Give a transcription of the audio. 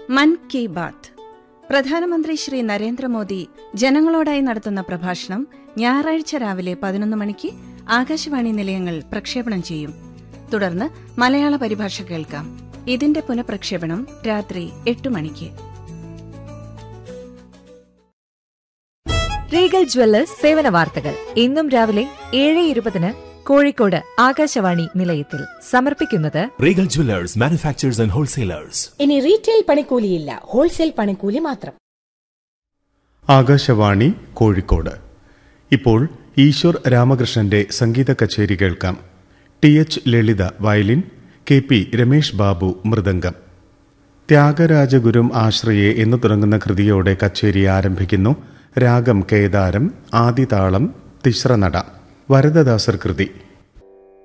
മൻ കി ബാത്ത് പ്രധാനമന്ത്രി ശ്രീ നരേന്ദ്രമോദി ജനങ്ങളോടായി നടത്തുന്ന പ്രഭാഷണം ഞായറാഴ്ച രാവിലെ പതിനൊന്ന് മണിക്ക് ആകാശവാണി നിലയങ്ങൾ പ്രക്ഷേപണം ചെയ്യും തുടർന്ന് മലയാള പരിഭാഷ കേൾക്കാം ഇതിന്റെ പുനഃപ്രക്ഷേപണം രാത്രി എട്ട് മണിക്ക് റീഗൽ ജ്വല്ലേഴ്സ് സേവന വാർത്തകൾ ഇന്നും രാവിലെ ഏഴ് ഇരുപതിന് കോഴിക്കോട് ആകാശവാണി നിലയത്തിൽ സമർപ്പിക്കുന്നത് Regal Jewelers, manufacturers and wholesalers. ഇനി റീറ്റെയിൽ പണിക്കൂലിയില്ല ഹോൾസെയിൽ പണിക്കൂലി മാത്രം ആകാശവാണി കോഴിക്കോട് ഇപ്പോൾ ഈശ്വർ രാമകൃഷ്ണന്റെ സംഗീത കച്ചേരി കേൾക്കാം T H Lalitha violin K P Ramesh Babu mridangam ത്യാഗരാജഗുരും ആശ്രയെ എന്നു തുടങ്ങുന്ന കൃതിയോടെ കച്ചേരി ആരംഭിക്കുന്നു രാഗം കേദാരം ആദിതാളം തിശ്രനട വരദദാസർ കൃതി